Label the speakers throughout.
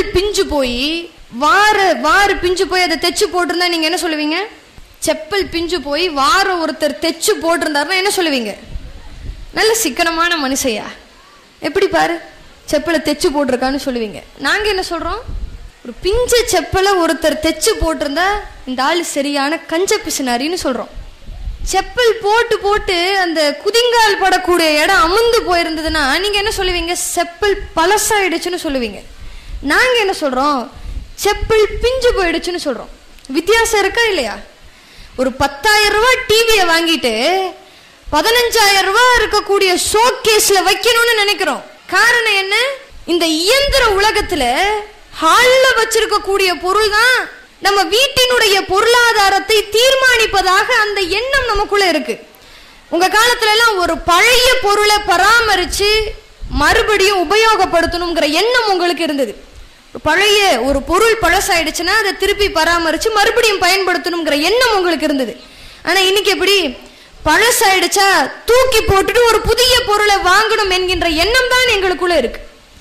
Speaker 1: பிஞ்சு போய் வார வாறு பிஞ்சு போய் அதை தைச்சு போட்டிருந்தா நீங்க என்ன சொல்லுவீங்க செப்பல் பிஞ்சு போய் வார ஒருத்தர் தைச்சு போட்டிருந்தாருன்னா என்ன சொல்லுவீங்க நல்ல சிக்கனமான மனுஷையா எப்படி பாரு செப்பலை தைச்சு போட்டிருக்கான்னு சொல்லுவீங்க நாங்க என்ன சொல்றோம் ஒரு பிஞ்ச செப்பலை ஒருத்தர் தைச்சு போட்டிருந்தா இந்த ஆள் சரியான கஞ்ச பிசினாரின்னு சொல்றோம் செப்பல் போட்டு போட்டு அந்த குதிங்கால் படக்கூடிய இடம் அமுந்து போயிருந்ததுன்னா நீங்க என்ன சொல்லுவீங்க செப்பல் பழசாயிடுச்சுன்னு சொல்லுவீங்க நாங்க என்ன சொல்றோம் செப்பல் பிஞ்சு போயிடுச்சுன்னு சொல்றோம் வித்தியாசம் இருக்கா இல்லையா ஒரு பத்தாயிரம் ரூபாய் டிவியை வாங்கிட்டு பதினஞ்சாயிரம் ரூபாய் இருக்கக்கூடிய ஷோகேஸ்ல வைக்கணும்னு நினைக்கிறோம் காரணம் என்ன இந்த இயந்திர உலகத்துல ஹால்ல வச்சிருக்கக்கூடிய பொருள் தான் நம்ம வீட்டினுடைய பொருளாதாரத்தை தீர்மானிப்பதாக அந்த எண்ணம் நமக்குள்ள இருக்கு உங்க காலத்துல எல்லாம் ஒரு பழைய பொருளை பராமரிச்சு மறுபடியும் உபயோகப்படுத்தணுங்கிற எண்ணம் உங்களுக்கு இருந்தது ஒரு பழைய ஒரு பொருள் பழசாயிடுச்சுன்னா அதை திருப்பி பராமரிச்சு மறுபடியும் பயன்படுத்தணுங்கிற எண்ணம் உங்களுக்கு இருந்தது ஆனா இன்னைக்கு எப்படி பழசாயிடுச்சா தூக்கி போட்டுட்டு ஒரு புதிய பொருளை வாங்கணும் என்கின்ற எண்ணம் தான் எங்களுக்குள்ள இருக்கு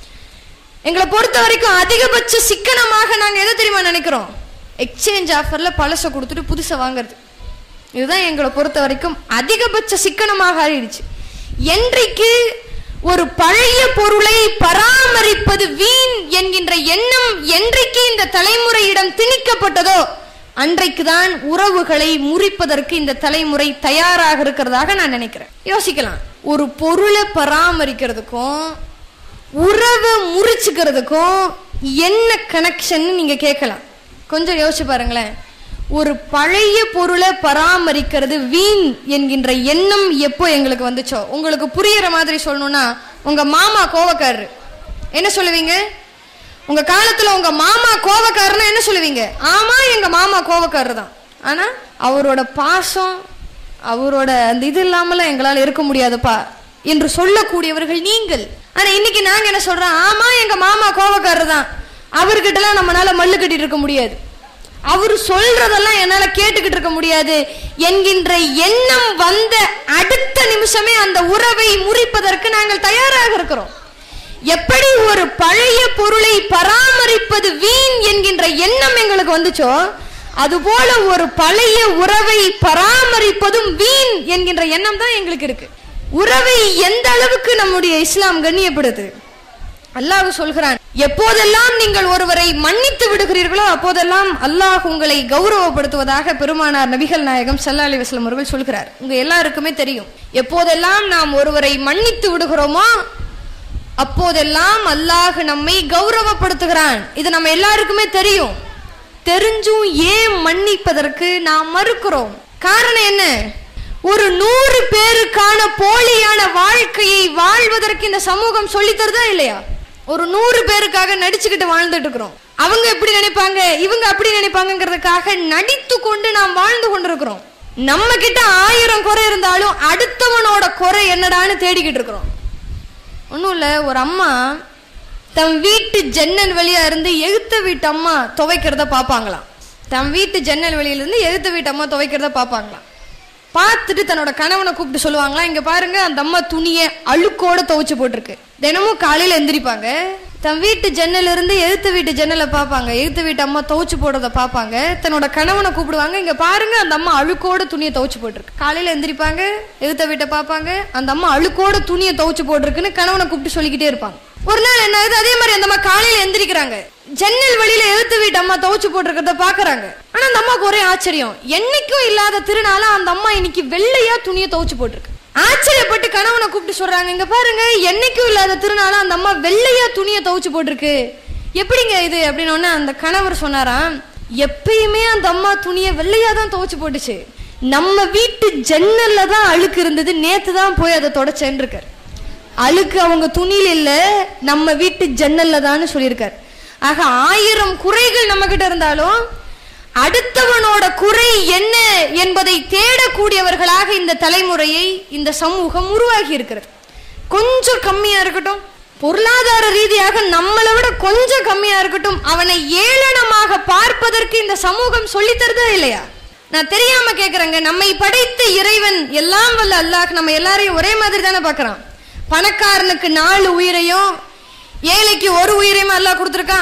Speaker 1: எங்களை பொறுத்த வரைக்கும் அதிகபட்ச சிக்கனமாக நாங்க எதை தெரியுமா நினைக்கிறோம் எக்ஸ்சேஞ்ச் ஆஃபர்ல பழசை கொடுத்துட்டு புதுசை வாங்குறது இதுதான் எங்களை பொறுத்த வரைக்கும் அதிகபட்ச சிக்கனமாக ஆயிடுச்சு என்றைக்கு ஒரு பழைய பொருளை பராமரிப்பது வீண் என்கின்ற எண்ணம் என்றைக்கு இந்த தலைமுறையிடம் திணிக்கப்பட்டதோ அன்றைக்குதான் உறவுகளை முறிப்பதற்கு இந்த தலைமுறை தயாராக இருக்கிறதாக நான் நினைக்கிறேன் யோசிக்கலாம் ஒரு பொருளை பராமரிக்கிறதுக்கும் உறவை முறிச்சுக்கிறதுக்கும் என்ன கனெக்ஷன் நீங்க கேட்கலாம் கொஞ்சம் யோசிச்சு பாருங்களேன் ஒரு பழைய பொருளை பராமரிக்கிறது வீண் என்கின்ற எண்ணம் எப்போ எங்களுக்கு வந்துச்சோ உங்களுக்கு புரியுற மாதிரி சொல்லணும்னா உங்க மாமா கோவக்காரரு என்ன சொல்லுவீங்க உங்க காலத்துல உங்க மாமா கோவக்காரர்னா என்ன சொல்லுவீங்க ஆமா எங்க மாமா கோவக்காரர் தான் ஆனா அவரோட பாசம் அவரோட அந்த இது இல்லாமலாம் எங்களால இருக்க முடியாதுப்பா என்று சொல்லக்கூடியவர்கள் நீங்கள் ஆனா இன்னைக்கு நாங்க என்ன சொல்றோம் ஆமா எங்க மாமா கோவக்காரர் தான் அவர்கிட்டலாம் நம்மளால மல்லு கட்டிட்டு இருக்க முடியாது அவர் சொல்றதெல்லாம் என்னால கேட்டுக்கிட்டு இருக்க முடியாது என்கின்ற எண்ணம் வந்த அடுத்த நிமிஷமே அந்த உறவை முறிப்பதற்கு நாங்கள் தயாராக இருக்கிறோம் எப்படி ஒரு பழைய பொருளை பராமரிப்பது வீண் என்கின்ற எண்ணம் எங்களுக்கு வந்துச்சோ அதுபோல ஒரு பழைய உறவை பராமரிப்பதும் வீண் என்கின்ற எண்ணம் தான் எங்களுக்கு இருக்கு உறவை எந்த அளவுக்கு நம்முடைய இஸ்லாம் கண்ணியப்படுது அல்லாஹ் சொல்கிறான் எப்போதெல்லாம் நீங்கள் ஒருவரை மன்னித்து விடுகிறீர்களோ அப்போதெல்லாம் அல்லாஹ் உங்களை கௌரவப்படுத்துவதாக பெருமானார் நபிகள் நாயகம் ஸல்லல்லாஹு அலைஹி வஸல்லம் அவர்கள் சொல்கிறார் உங்க எல்லாருக்குமே தெரியும் எப்போதெல்லாம் நாம் ஒருவரை மன்னித்து விடுகிறோமோ அப்போதெல்லாம் அல்லாஹ் நம்மை கௌரவப்படுத்துகிறான் இது நம்ம எல்லாருக்குமே தெரியும் தெரிஞ்சும் ஏன் மன்னிப்பதற்கு நாம் மறுக்கிறோம் காரணம் என்ன ஒரு நூறு பேருக்கான போலியான வாழ்க்கையை வாழ்வதற்கு இந்த சமூகம் சொல்லித் தருதா இல்லையா ஒரு நூறு பேருக்காக நடிச்சுக்கிட்டு வாழ்ந்துட்டு இருக்கிறோம் அவங்க எப்படி நினைப்பாங்க இவங்க அப்படி நினைப்பாங்கங்கிறதுக்காக நடித்து கொண்டு நாம் வாழ்ந்து கொண்டிருக்கிறோம் நம்ம கிட்ட ஆயிரம் குறை இருந்தாலும் அடுத்தவனோட குறை என்னடான்னு தேடிக்கிட்டு இருக்கிறோம் ஒன்றும் இல்லை ஒரு அம்மா தன் வீட்டு ஜன்னல் வழியா இருந்து எகுத்த வீட்டு அம்மா துவைக்கிறத பார்ப்பாங்களாம் தன் வீட்டு ஜன்னல் வெளியிலிருந்து எகுத்த வீட்டு அம்மா துவைக்கிறத பார்ப்பாங்களாம் பார்த்துட்டு தன்னோட கணவனை கூப்பிட்டு சொல்லுவாங்களாம் இங்க பாருங்க அந்த அம்மா துணியை அழுக்கோட துவைச்சு போட்டிருக்கு தினமும் காலையில எந்திரிப்பாங்க தன் வீட்டு ஜன்னல் இருந்து எகுத்த வீட்டு ஜன்னலை பார்ப்பாங்க எகுத்த வீட்டு அம்மா துவைச்சு போடுறத பார்ப்பாங்க தன்னோட கணவனை கூப்பிடுவாங்க இங்க பாருங்க அந்த அம்மா அழுக்கோட துணியை துவைச்சு போட்டிருக்கு காலையில எந்திரிப்பாங்க எகுத்த வீட்டை பார்ப்பாங்க அந்த அம்மா அழுக்கோட துணியை துவைச்சு போட்டிருக்குன்னு கணவனை கூப்பிட்டு சொல்லிக்கிட்டே இருப்பாங்க ஒரு நாள் என்ன ஆகுது அதே மாதிரி அந்த அம்மா காலையில எந்திரிக்கிறாங்க ஜன்னல் வழியில எழுத்து வீட்டு அம்மா துவைச்சு போட்டிருக்கிறத பாக்குறாங்க ஆனா அந்த அம்மாவுக்கு ஒரே ஆச்சரியம் என்னைக்கும் இல்லாத திருநாளா அந்த அம்மா இன்னைக்கு வெள்ளையா துணியை துவைச்சு போட்டிருக்கு ஆச்சரியப்பட்டு கணவனை கூப்பிட்டு சொல்றாங்க இங்க பாருங்க என்னைக்கும் இல்லாத திருநாளா அந்த அம்மா வெள்ளையா துணியை துவைச்சு போட்டிருக்கு எப்படிங்க இது அப்படின்னு உடனே அந்த கணவர் சொன்னாராம் எப்பயுமே அந்த அம்மா துணியை வெள்ளையா தான் துவைச்சு போட்டுச்சு நம்ம வீட்டு ஜன்னல்ல தான் அழுக்கு இருந்தது நேத்து தான் போய் அதை தொடச்சேன்னு இருக்காரு அழுக்கு அவங்க துணியில இல்ல நம்ம வீட்டு ஜன்னல்ல தான் சொல்லியிருக்காரு ஆக ஆயிரம் குறைகள் நம்ம கிட்ட இருந்தாலும் அடுத்தவனோட குறை என்ன என்பதை தேடக்கூடியவர்களாக இந்த தலைமுறையை இந்த சமூகம் உருவாகி இருக்கிறது கொஞ்சம் கம்மியா இருக்கட்டும் பொருளாதார ரீதியாக நம்மளை விட கொஞ்சம் கம்மியா இருக்கட்டும் அவனை ஏளனமாக பார்ப்பதற்கு இந்த சமூகம் சொல்லித் தருதா இல்லையா நான் தெரியாம கேக்குறேங்க நம்மை படைத்த இறைவன் எல்லாம் வல்ல அல்லாஹ் நம்ம எல்லாரையும் ஒரே மாதிரி தானே பார்க்கறான் பணக்காரனுக்கு நாலு உயிரையும் ஏழைக்கு ஒரு உயிரையும் அல்லாஹ் கொடுத்துருக்கான்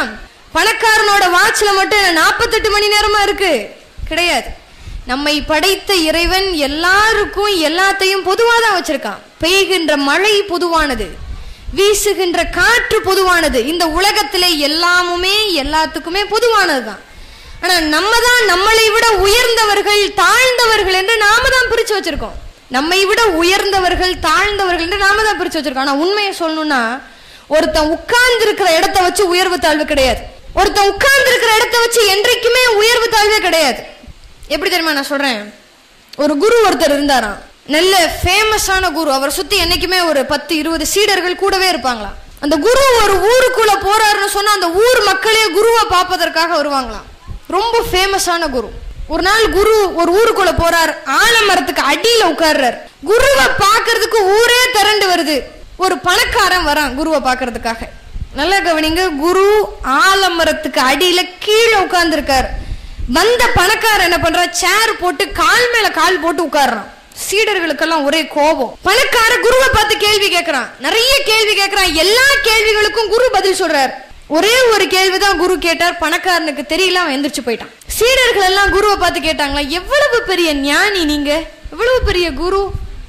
Speaker 1: பணக்காரனோட வாட்ச்ல மட்டும் நாற்பத்தெட்டு மணி நேரமா இருக்கு கிடையாது நம்மை படைத்த இறைவன் எல்லாருக்கும் எல்லாத்தையும் பொதுவாக தான் வச்சிருக்கான் பெய்கின்ற மழை பொதுவானது வீசுகின்ற காற்று பொதுவானது இந்த உலகத்திலே எல்லாமுமே எல்லாத்துக்குமே பொதுவானது தான் ஆனா நம்ம தான் நம்மளை விட உயர்ந்தவர்கள் தாழ்ந்தவர்கள் என்று நாம தான் பிரிச்சு வச்சிருக்கோம் நம்மை விட உயர்ந்தவர்கள் தாழ்ந்தவர்கள் என்று நாம தான் பிரிச்சு வச்சிருக்கோம் ஆனா உண்மையை சொல்லணும்னா ஒருத்தன் உட்கார்ந்து இருக்கிற இடத்த வச்சு உயர்வு தாழ்வு கிடையாது ஒருத்தன் உட்கார்ந்து இருக்கிற இடத்த வச்சு என்றைக்குமே உயர்வு தாழ்வே கிடையாது எப்படி தெரியுமா நான் சொல்றேன் ஒரு குரு ஒருத்தர் இருந்தாராம் நல்ல ஃபேமஸான குரு அவரை சுத்தி என்னைக்குமே ஒரு பத்து இருபது சீடர்கள் கூடவே இருப்பாங்களாம் அந்த குரு ஒரு ஊருக்குள்ள போறாருன்னு சொன்னா அந்த ஊர் மக்களே குருவை பார்ப்பதற்காக வருவாங்களாம் ரொம்ப ஃபேமஸான குரு ஒரு நாள் குரு ஒரு ஊருக்குள்ள போறார் ஆலமரத்துக்கு அடியில உட்கார்றார் குருவை பார்க்கிறதுக்கு ஊரே திரண்டு வருது ஒரு பணக்காரன் வரான் குருவை பார்க்கிறதுக்காக நல்லா கவனிங்க குரு ஆலமரத்துக்கு அடியில கீழே உட்கார்ந்துருக்கார் வந்த பணக்காரன் என்ன பண்றா சேர் போட்டு கால் மேல கால் போட்டு உட்கார்றான் சீடர்களுக்கெல்லாம் ஒரே கோபம் பணக்கார குருவை பார்த்து கேள்வி கேட்கறான் நிறைய கேள்வி கேட்கறான் எல்லா கேள்விகளுக்கும் குரு பதில் சொல்றார் ஒரே ஒரு கேள்விதான் குரு கேட்டார் பணக்காரனுக்கு தெரியல அவன் எந்திரிச்சு போயிட்டான் சீடர்கள் எல்லாம் குருவை பார்த்து கேட்டாங்களா எவ்வளவு பெரிய ஞானி நீங்க எவ்வளவு பெரிய குரு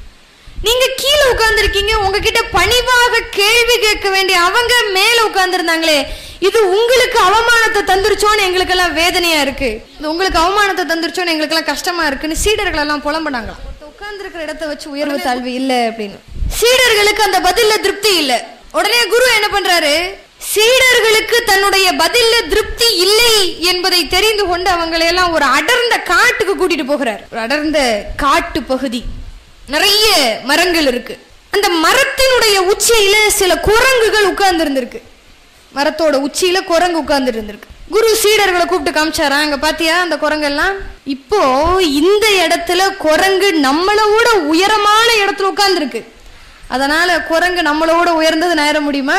Speaker 1: நீங்க கீழே உட்கார்ந்துருக்கீங்க உங்ககிட்ட பணிவாக கேள்வி கேட்க வேண்டிய அவங்க மேல உட்கார்ந்துருந்தாங்களே இது உங்களுக்கு அவமானத்தை தந்துருச்சோன்னு எங்களுக்கு எல்லாம் வேதனையா இருக்கு இது உங்களுக்கு அவமானத்தை தந்துருச்சோன்னு எங்களுக்கு எல்லாம் கஷ்டமா இருக்குன்னு சீடர்கள் எல்லாம் புலம்புனாங்க உட்கார்ந்து இருக்கிற இடத்த வச்சு உயர்வு தாழ்வு இல்ல அப்படின்னு சீடர்களுக்கு அந்த பதில்ல திருப்தி இல்ல உடனே குரு என்ன பண்றாரு சீடர்களுக்கு தன்னுடைய பதில்ல திருப்தி இல்லை என்பதை தெரிந்து கொண்டு அவங்களை எல்லாம் ஒரு அடர்ந்த காட்டுக்கு கூட்டிட்டு போகிறார் ஒரு அடர்ந்த காட்டு பகுதி நிறைய மரங்கள் இருக்கு அந்த மரத்தினுடைய உச்சியில சில குரங்குகள் உட்கார்ந்து இருந்திருக்கு மரத்தோட உச்சியில குரங்கு உட்கார்ந்து இருந்திருக்கு குரு சீடர்களை கூப்பிட்டு காமிச்சாரா அங்க பாத்தியா அந்த குரங்கெல்லாம் இப்போ இந்த இடத்துல குரங்கு நம்மளோட உயரமான இடத்துல உட்கார்ந்துருக்கு அதனால குரங்கு நம்மளோட உயர்ந்தது நேர முடியுமா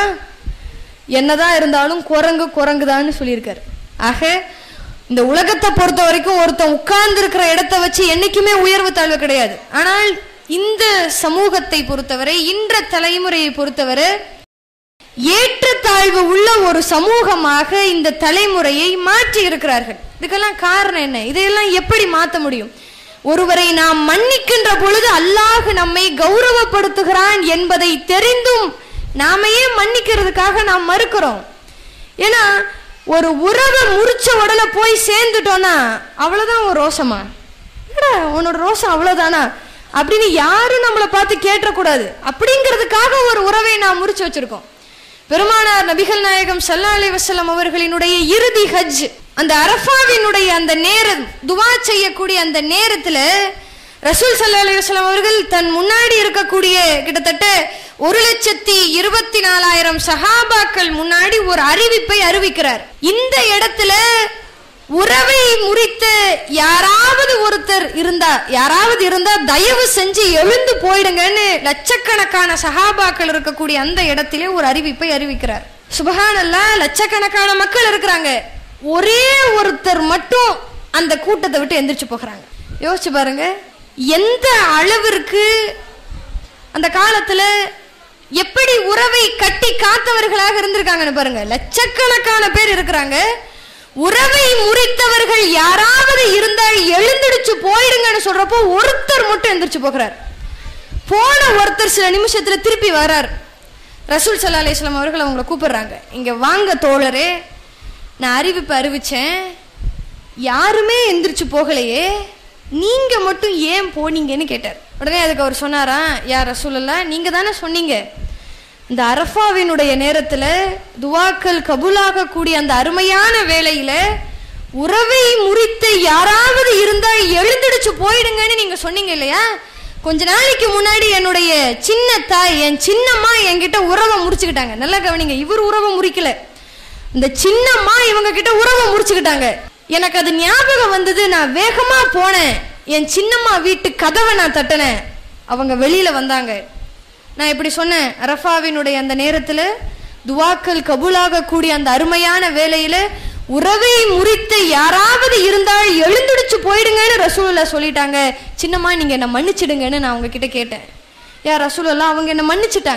Speaker 1: என்னதான் இருந்தாலும் குரங்கு குரங்குதான்னு சொல்லியிருக்காரு ஆக இந்த உலகத்தை பொறுத்த வரைக்கும் ஒருத்தன் உட்கார்ந்து இருக்கிற இடத்த வச்சு என்னைக்குமே உயர்வு தாழ்வு கிடையாது ஆனால் இந்த சமூகத்தை பொறுத்தவரை இன்ற தலைமுறையை பொறுத்தவரை ஏற்றத்தாழ்வு உள்ள ஒரு சமூகமாக இந்த தலைமுறையை மாற்றி இருக்கிறார்கள் இதுக்கெல்லாம் காரணம் என்ன இதையெல்லாம் எப்படி மாற்ற முடியும் ஒருவரை நாம் மன்னிக்கின்ற பொழுது அல்லாஹ் நம்மை கௌரவப்படுத்துகிறான் என்பதை தெரிந்தும் நாமையே மன்னிக்கிறதுக்காக நாம் மறுக்கிறோம் ஏன்னா ஒரு உறவை முறிச்ச உடனே போய் சேர்ந்துட்டோம்னா அவ்வளவுதான் ஒரு ரோசமா என்னடா உன்னோட ரோசம் அவ்வளவுதானா அப்படின்னு யாரும் நம்மளை பார்த்து கேட்டக்கூடாது அப்படிங்கிறதுக்காக ஒரு உறவை நாம் முறிச்சு வச்சிருக்கோம் பெருமானார் நபிகள் நாயகம் சல்லா அலி வசலம் அவர்களினுடைய இறுதி ஹஜ் அந்த அரஃபாவினுடைய அந்த நேரம் துவா செய்யக்கூடிய அந்த நேரத்துல ரசூல் சல்லா அலி வசலம் அவர்கள் தன் முன்னாடி இருக்கக்கூடிய கிட்டத்தட்ட ஒரு லட்சத்தி இருபத்தி நாலாயிரம் சஹாபாக்கள் முன்னாடி ஒரு அறிவிப்பை அறிவிக்கிறார் இந்த இடத்துல உறவை முறித்த யாராவது ஒருத்தர் இருந்தா யாராவது இருந்தா தயவு செஞ்சு எழுந்து போயிடுங்கன்னு லட்சக்கணக்கான சஹாபாக்கள் இருக்கக்கூடிய அந்த இடத்திலே ஒரு அறிவிப்பை அறிவிக்கிறார் சுபஹானல்லா லட்சக்கணக்கான மக்கள் இருக்கிறாங்க ஒரே ஒருத்தர் மட்டும் அந்த கூட்டத்தை விட்டு எந்திரிச்சு போகிறாங்க யோசிச்சு பாருங்க எந்த அளவிற்கு அந்த காலத்துல எப்படி உறவை கட்டி காத்தவர்களாக இருந்திருக்காங்கன்னு பாருங்க லட்சக்கணக்கான பேர் இருக்கிறாங்க உறவை முறித்தவர்கள் யாராவது இருந்தால் எழுந்திடுச்சு போயிடுங்கன்னு சொல்றப்போ ஒருத்தர் மட்டும் எந்திரிச்சு போகிறார் போன ஒருத்தர் சில நிமிஷத்துல திருப்பி வரார் ரசூல் சல்லா அலிஸ்லாம் அவர்கள் அவங்கள கூப்பிடுறாங்க இங்க வாங்க தோழரே நான் அறிவிப்பு அறிவிச்சேன் யாருமே எந்திரிச்சு போகலையே நீங்க மட்டும் ஏன் போனீங்கன்னு கேட்டார் உடனே அதுக்கு அவர் சொன்னாரா யார் ரசூலல்லா நீங்க தானே சொன்னீங்க இந்த அரஃபாவினுடைய நேரத்துல துவாக்கள் கபூலாக கூடிய அந்த அருமையான வேளையில உறவை முறித்த யாராவது இருந்தா எழுந்திடுச்சு போயிடுங்கன்னு நீங்க சொன்னீங்க இல்லையா கொஞ்ச நாளைக்கு முன்னாடி என்னுடைய சின்ன தாய் என் சின்னம்மா என்கிட்ட உறவை முறிச்சுக்கிட்டாங்க நல்லா கவனிங்க இவர் உறவை முறிக்கல இந்த சின்னம்மா இவங்க கிட்ட உறவை முறிச்சுக்கிட்டாங்க எனக்கு அது ஞாபகம் வந்தது நான் வேகமா போனேன் என் சின்னம்மா வீட்டு கதவை நான் தட்டினேன் அவங்க வெளியில வந்தாங்க நான் இப்படி சொன்னேன் அரஃபாவினுடைய அந்த நேரத்துல துவாக்கள் கபூலாக கூடிய அந்த அருமையான வேலையில உறவை முறித்த யாராவது இருந்தால் எழுந்துடிச்சு போயிடுங்கன்னு ரசூலுல்லா சொல்லிட்டாங்க சின்னம்மா நீங்க என்ன மன்னிச்சிடுங்கன்னு நான் அவங்க கிட்ட கேட்டேன் யார் ரசூலுல்லா அவங்க என்ன மன்னிச்சிட்டாங்க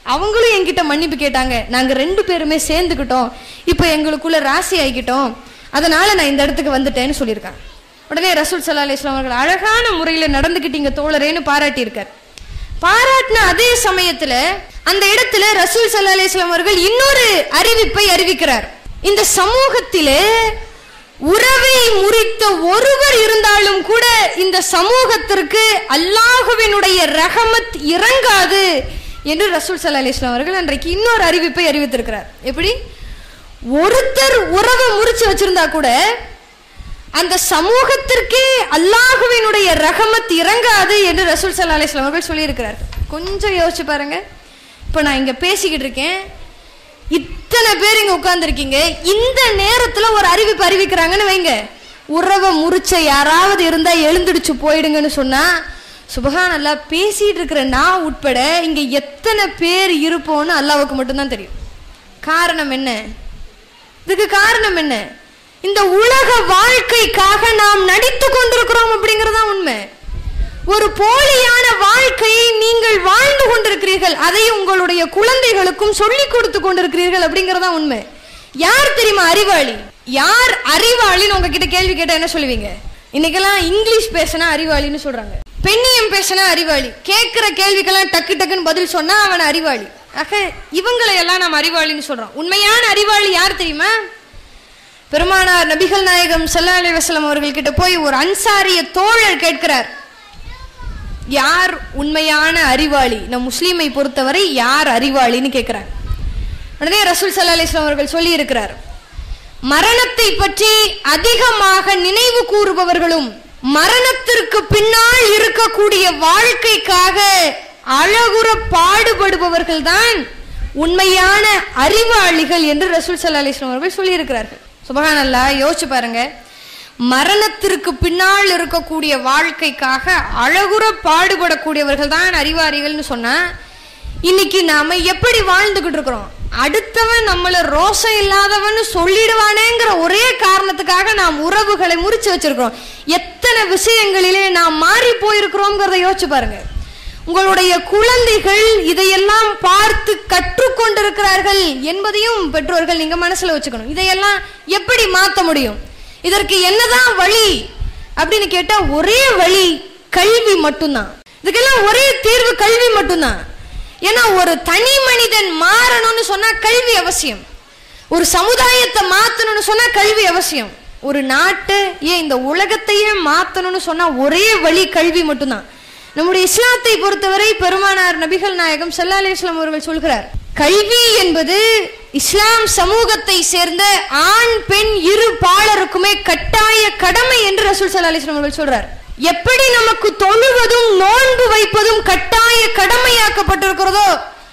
Speaker 1: அவங்களும் என்கிட்ட மன்னிப்பு கேட்டாங்க நாங்க ரெண்டு பேருமே சேர்ந்துக்கிட்டோம் இப்போ எங்களுக்குள்ள ராசி ஆகிக்கிட்டோம் அதனால நான் இந்த இடத்துக்கு வந்துட்டேன்னு சொல்லியிருக்காங்க உடனே ரசூல் சல்லா அலிஸ்லாம் அவர்கள் அழகான முறையில் நடந்துக்கிட்டீங்க தோழரேன்னு பாராட்டியிருக்கார் பாராட்டின அதே சமயத்துல அந்த இடத்துல ரசூல் சல்லா அலிஸ்லாம் அவர்கள் இன்னொரு அறிவிப்பை அறிவிக்கிறார் இந்த சமூகத்திலே உறவை முறித்த ஒருவர் இருந்தாலும் கூட இந்த சமூகத்திற்கு அல்லாஹுவினுடைய ரஹமத் இறங்காது என்று ரசூல் சல்லா அலிஸ்லாம் அவர்கள் அன்றைக்கு இன்னொரு அறிவிப்பை அறிவித்திருக்கிறார் எப்படி ஒருத்தர் உறவை முறிச்சு வச்சிருந்தா கூட அந்த சமூகத்திற்கே அல்லாஹுவினுடைய ரஹமத் இறங்காது என்று ரசூல் சல்லா அலிஸ்லாம் அவர்கள் சொல்லியிருக்கிறார் கொஞ்சம் யோசிச்சு பாருங்க இப்போ நான் இங்க பேசிக்கிட்டு இருக்கேன் இத்தனை பேர் இங்க உட்கார்ந்துருக்கீங்க இந்த நேரத்துல ஒரு அறிவிப்பு அறிவிக்கிறாங்கன்னு வைங்க உறவை முறிச்ச யாராவது இருந்தா எழுந்துடுச்சு போயிடுங்கன்னு சொன்னா சுபஹான் அல்லா பேசிட்டு இருக்கிற நான் உட்பட இங்க எத்தனை பேர் இருப்போம்னு அல்லாவுக்கு மட்டும்தான் தெரியும் காரணம் என்ன இதுக்கு காரணம் என்ன இந்த உலக வாழ்க்கைக்காக நாம் நடித்து கொண்டிருக்கிறோம் அப்படிங்கறதா உண்மை ஒரு போலியான வாழ்க்கையை நீங்கள் வாழ்ந்து கொண்டிருக்கிறீர்கள் அதை உங்களுடைய குழந்தைகளுக்கும் சொல்லிக் கொடுத்து கொண்டிருக்கிறீர்கள் அப்படிங்கறதா உண்மை யார் தெரியுமா அறிவாளி யார் அறிவாளின்னு உங்ககிட்ட கேள்வி கேட்டா என்ன சொல்லுவீங்க இன்னைக்கெல்லாம் இங்கிலீஷ் பேசினா அறிவாளின்னு சொல்றாங்க பெண்ணியம் பேசினா அறிவாளி கேட்கிற கேள்விக்கெல்லாம் டக்கு டக்குன்னு பதில் சொன்னா அவன் அறிவாளி ஆக இவங்களை எல்லாம் நாம் அறிவாளின்னு சொல்றோம் உண்மையான அறிவாளி யார் தெரியுமா பெருமானார் நபிகள் நாயகம் ஸல்லல்லாஹு அலைஹி வஸல்லம் அவர்கள் கிட்ட போய் ஒரு அன்சாரிய தோழர் கேட்கிறார் யார் உண்மையான அறிவாளி நம் முஸ்லீமை பொறுத்தவரை யார் அறிவாளின்னு கேட்கிறார் உடனே ரசூல் ஸல்லல்லாஹு அலைஹி வஸல்லம் அவர்கள் சொல்லி இருக்கிறார் மரணத்தை பற்றி அதிகமாக நினைவு கூறுபவர்களும் மரணத்திற்கு பின்னால் இருக்கக்கூடிய வாழ்க்கைக்காக அழகுற பாடுபடுபவர்கள் தான் உண்மையான அறிவாளிகள் என்று ரசூல் ஸல்லல்லாஹு அலைஹி வஸல்லம் அவர்கள் சொல்லியிருக்கிறார்கள் சுபஹானல்லாஹ் யோசிச்சு பாருங்க மரணத்திற்கு பின்னால் இருக்கக்கூடிய வாழ்க்கைக்காக அழகுற பாடுபடக்கூடியவர்கள் தான் அறிவாளிகள்னு சொன்னா இன்னைக்கு நாம எப்படி வாழ்ந்துகிட்டு இருக்கிறோம் அடுத்தவன் நம்மள ரோசம் இல்லாதவன் சொல்லிடுவானேங்கிற ஒரே காரணத்துக்காக நாம் உறவுகளை முறிச்சு வச்சிருக்கிறோம் எத்தனை விஷயங்களிலே நாம் மாறி போயிருக்கிறோம்ங்கிறத யோசிச்சு பாருங்க உங்களுடைய குழந்தைகள் இதையெல்லாம் பார்த்து கற்றுக்கொண்டிருக்கிறார்கள் என்பதையும் பெற்றோர்கள் நீங்க மனசுல வச்சுக்கணும் இதையெல்லாம் எப்படி மாத்த முடியும் இதற்கு என்னதான் வழி அப்படின்னு கேட்டா ஒரே வழி கல்வி மட்டும்தான் இதுக்கெல்லாம் ஒரே தீர்வு கல்வி மட்டும்தான் ஏன்னா ஒரு தனி மனிதன் மாறணும்னு சொன்னா கல்வி அவசியம் ஒரு சமுதாயத்தை மாத்தணும்னு சொன்னா கல்வி அவசியம் ஒரு நாட்டை ஏன் இந்த உலகத்தையே மாத்தணும்னு சொன்னா ஒரே வழி கல்வி மட்டும்தான் நம்முடைய இஸ்லாத்தை பொறுத்தவரை பெருமானார் நபிகள் நாயகம் ஸல்லல்லாஹு அலைஹி வஸல்லம் அவர்கள் சொல்கிறார் கல்வி என்பது இஸ்லாம் சமூகத்தை சேர்ந்த ஆண் பெண் இரு பாலருக்குமே கட்டாய கடமை என்று ரசூல் ஸல்லல்லாஹு அலைஹி வஸல்லம் அவர்கள் சொல்றார் எப்படி நமக்கு தொழுவதும் நோன்பு வைப்பதும் கட்டாய கடமையாக்கப்பட்டிருக்கிறதோ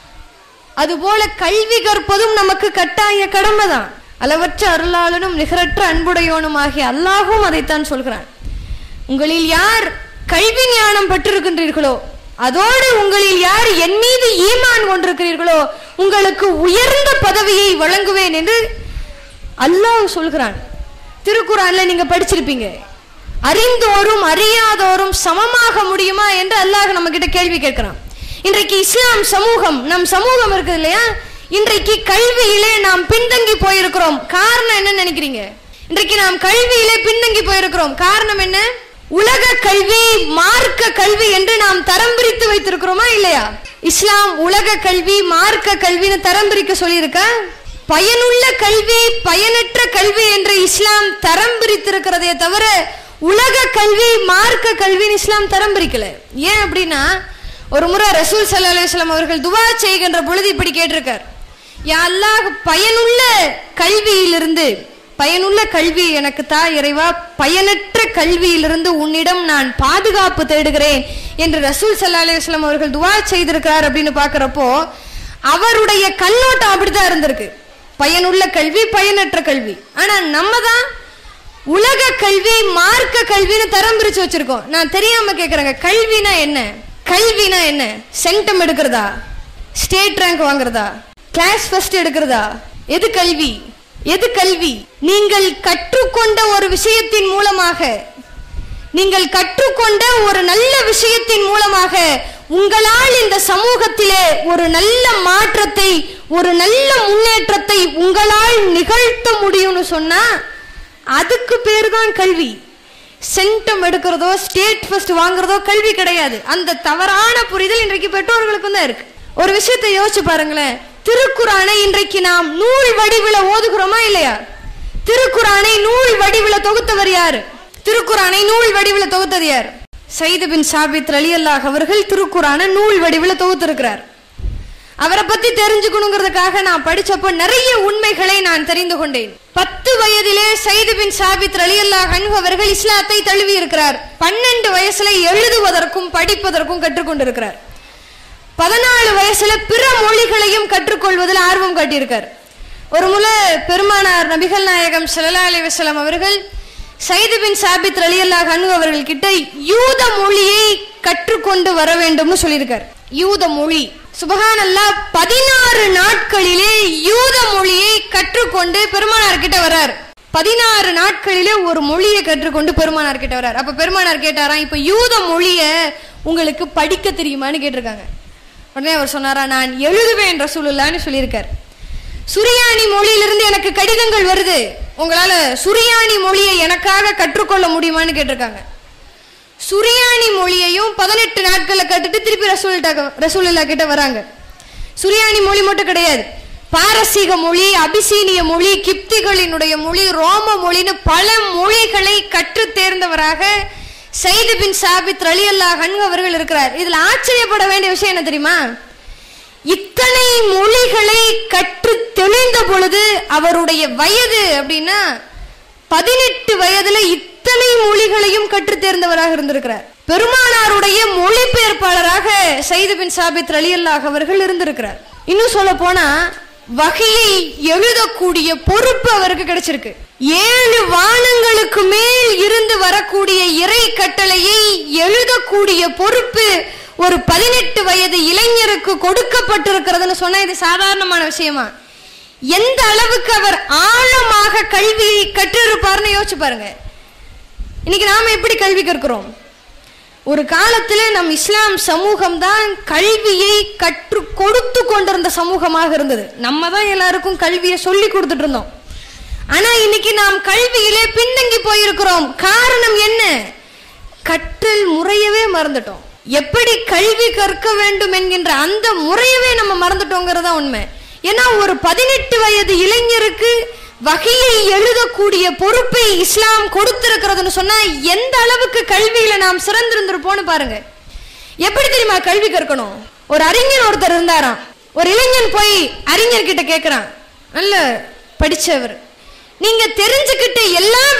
Speaker 1: அதுபோல கல்வி கற்பதும் நமக்கு கட்டாய கடமை தான் அளவற்ற அருளாளனும் நிகரற்ற அன்புடையோனும் ஆகிய அல்லாஹும் அதைத்தான் சொல்கிறான் உங்களில் யார் கல்வி ஞானம் பெற்றிருக்கின்றீர்களோ அதோடு உங்களில் யார் என் மீது ஈமான் கொண்டிருக்கிறீர்களோ உங்களுக்கு உயர்ந்த பதவியை வழங்குவேன் என்று அல்லாஹ் சொல்கிறான் திருக்குறான்ல நீங்க படிச்சிருப்பீங்க அறிந்தோரும் அறியாதோரும் சமமாக முடியுமா என்று அல்லாஹ் நம்ம கிட்ட கேள்வி கேட்கிறான் இன்றைக்கு இஸ்லாம் சமூகம் நம் சமூகம் இருக்குது இல்லையா இன்றைக்கு கல்வியிலே நாம் பின்தங்கி போயிருக்கிறோம் காரணம் என்ன நினைக்கிறீங்க இன்றைக்கு நாம் கல்வியிலே பின்தங்கி போயிருக்கிறோம் காரணம் என்ன உலக கல்வி மார்க்க கல்வி என்று நாம் தரம் பிரித்து வைத்திருக்கிறோமா இல்லையா இஸ்லாம் உலக கல்வி மார்க்க கல்வின்னு தரம் பிரிக்க சொல்லியிருக்கா பயனுள்ள கல்வி பயனற்ற கல்வி என்று இஸ்லாம் தரம் பிரித்திருக்கிறதே தவிர உலக கல்வி மார்க்க கல்வின்னு இஸ்லாம் தரம் பிரிக்கல ஏன் அப்படின்னா ஒரு முறை ரசூல் சல்லா அலுவலாம் அவர்கள் துவா செய்கின்ற பொழுது இப்படி கேட்டிருக்கார் யா அல்லாஹ் பயனுள்ள கல்வியிலிருந்து பயனுள்ள கல்வி எனக்கு தா இறைவா பயனற்ற கல்வியிலிருந்து உன்னிடம் நான் பாதுகாப்பு தேடுகிறேன் என்று ரசூல் சல்லா அலுவலாம் அவர்கள் துவா செய்திருக்கிறார் அப்படின்னு பார்க்கறப்போ அவருடைய கண்ணோட்டம் அப்படிதான் இருந்திருக்கு பயனுள்ள கல்வி பயனற்ற கல்வி ஆனா நம்ம தான் உலக கல்வி மார்க்க கல்வின்னு தரம் பிரிச்சு வச்சிருக்கோம் நான் தெரியாம கேக்குறேங்க கல்வினா என்ன கல்வினா என்ன சென்டம் எடுக்கிறதா ஸ்டேட் ரேங்க் வாங்குறதா கிளாஸ் ஃபர்ஸ்ட் எடுக்கிறதா எது கல்வி எது கல்வி நீங்கள் கற்றுக்கொண்ட ஒரு விஷயத்தின் மூலமாக நீங்கள் கற்றுக்கொண்ட ஒரு நல்ல விஷயத்தின் மூலமாக உங்களால் இந்த சமூகத்திலே ஒரு நல்ல மாற்றத்தை ஒரு நல்ல முன்னேற்றத்தை உங்களால் நிகழ்த்த முடியும்னு சொன்னா அதுக்கு பேர் தான் கல்வி சென்டம் எடுக்கிறதோ ஸ்டேட் ஃபர்ஸ்ட் வாங்குறதோ கல்வி கிடையாது அந்த தவறான புரிதல் இன்றைக்கு பெற்றோர்களுக்கு தான் இருக்கு ஒரு விஷயத்தை யோசிச்சு பாருங்களேன் திருக்குறானை இன்றைக்கு நாம் நூல் வடிவில ஓதுகிறோமா இல்லையா திருக்குறானை நூல் வடிவில தொகுத்தவர் யாரு திருக்குறானை நூல் வடிவில தொகுத்தது யார் சைது பின் சாபித் அலி அல்லாஹ் அவர்கள் திருக்குறானை நூல் வடிவில தொகுத்திருக்கிறார் அவரை பத்தி தெரிஞ்சுக்கணுங்கிறதுக்காக நான் படிச்சப்போ நிறைய உண்மைகளை நான் தெரிந்து கொண்டேன் பத்து வயதிலே சைது பின் சாபித் அலி அல்லாஹ் அவர்கள் இஸ்லாத்தை தழுவி இருக்கிறார் பன்னெண்டு வயசுல எழுதுவதற்கும் படிப்பதற்கும் கற்றுக்கொண்டிருக்கிறார் பதினாலு வயசுல பிற மொழிகளையும் கற்றுக்கொள்வதில் ஆர்வம் காட்டியிருக்கார் ஒரு முறை பெருமானார் நபிகள் நாயகம் ஸல்லல்லாஹு அலைஹி வஸல்லம் அவர்கள் சைது பின் சாபித் அலி அல்லாஹ் அவர்கள் கிட்ட யூத மொழியை கற்றுக்கொண்டு வர வேண்டும்னு சொல்லியிருக்கார் யூத மொழி சுபஹான் அல்லாஹ் பதினாறு நாட்களிலே யூத மொழியை கற்றுக்கொண்டு பெருமானார் கிட்ட வர்றார் பதினாறு நாட்களிலே ஒரு மொழியை கற்றுக்கொண்டு பெருமானார் கிட்ட வர்றார் அப்ப பெருமானார் கேட்டாராம் இப்ப யூத மொழியை உங்களுக்கு படிக்க தெரியுமான்னு கேட்டிருக்காங்க உடனே அவர் சொன்னாரா நான் எழுதுவேன் ரசூலுல்லான்னு சொல்லியிருக்கார் சுரியானி மொழியிலிருந்து எனக்கு கடிதங்கள் வருது உங்களால சுரியானி மொழியை எனக்காக கற்றுக்கொள்ள முடியுமான்னு கேட்டிருக்காங்க சுரியானி மொழியையும் பதினெட்டு நாட்கள்ல கட்டுட்டு திருப்பி ரசூல்கிட்ட ரசூலுல்லா கிட்ட வராங்க சுரியானி மொழி மட்டும் கிடையாது பாரசீக மொழி அபிசீனிய மொழி கிப்திகளினுடைய மொழி ரோம மொழின்னு பல மொழிகளை கற்று தேர்ந்தவராக சைது பின் சாபித் அலி அல்லாஹ் அவர்கள் இருக்கிறார் இதுல ஆச்சரியப்பட வேண்டிய விஷயம் என்ன தெரியுமா இத்தனை மொழிகளை கற்று தெளிந்த பொழுது அவருடைய வயது அப்படின்னா பதினெட்டு வயதுல இத்தனை மொழிகளையும் கற்று தேர்ந்தவராக இருந்திருக்கிறார் பெருமானாருடைய மொழிபெயர்ப்பாளராக சைது பின் சாபித் அலி அல்லாஹ் அவர்கள் இருந்திருக்கிறார் இன்னும் சொல்ல போனா வகையை எழுதக்கூடிய பொறுப்பு அவருக்கு கிடைச்சிருக்கு ஏழு வானங்களுக்கு மேல் இருந்து வரக்கூடிய இறை கட்டளையை எழுதக்கூடிய பொறுப்பு ஒரு பதினெட்டு வயது இளைஞருக்கு கொடுக்கப்பட்டிருக்கிறதுன்னு சொன்னா இது சாதாரணமான விஷயமா எந்த அளவுக்கு அவர் ஆழமாக கல்வியை கற்றிருப்பார்னு யோசிச்சு பாருங்க இன்னைக்கு நாம எப்படி கல்வி கற்கிறோம் ஒரு காலத்துல நம் இஸ்லாம் சமூகம் தான் கல்வியை கற்று கொடுத்து கொண்டிருந்த சமூகமாக இருந்தது நம்ம தான் எல்லாருக்கும் கல்வியை சொல்லி கொடுத்துட்டு இருந்தோம் ஆனா இன்னைக்கு நாம் கல்வியிலே பின்தங்கி போயிருக்கிறோம் காரணம் என்ன கற்றல் முறையவே மறந்துட்டோம் எப்படி கல்வி கற்க வேண்டும் என்கின்ற அந்த முறையவே நம்ம மறந்துட்டோங்கிறதா உண்மை ஏன்னா ஒரு பதினெட்டு வயது இளைஞருக்கு வகையை எழுதக்கூடிய பொறுப்பை இஸ்லாம் கொடுத்திருக்கிறதுன்னு சொன்னா எந்த அளவுக்கு கல்வியில நாம் சிறந்திருந்திருப்போம்னு பாருங்க எப்படி தெரியுமா கல்வி கற்கணும் ஒரு அறிஞர் ஒருத்தர் இருந்தாராம் ஒரு இளைஞன் போய் அறிஞர் கிட்ட கேட்கிறான் நல்ல படிச்சவர் நீங்க தெரிஞ்சுக்கிட்ட எல்லா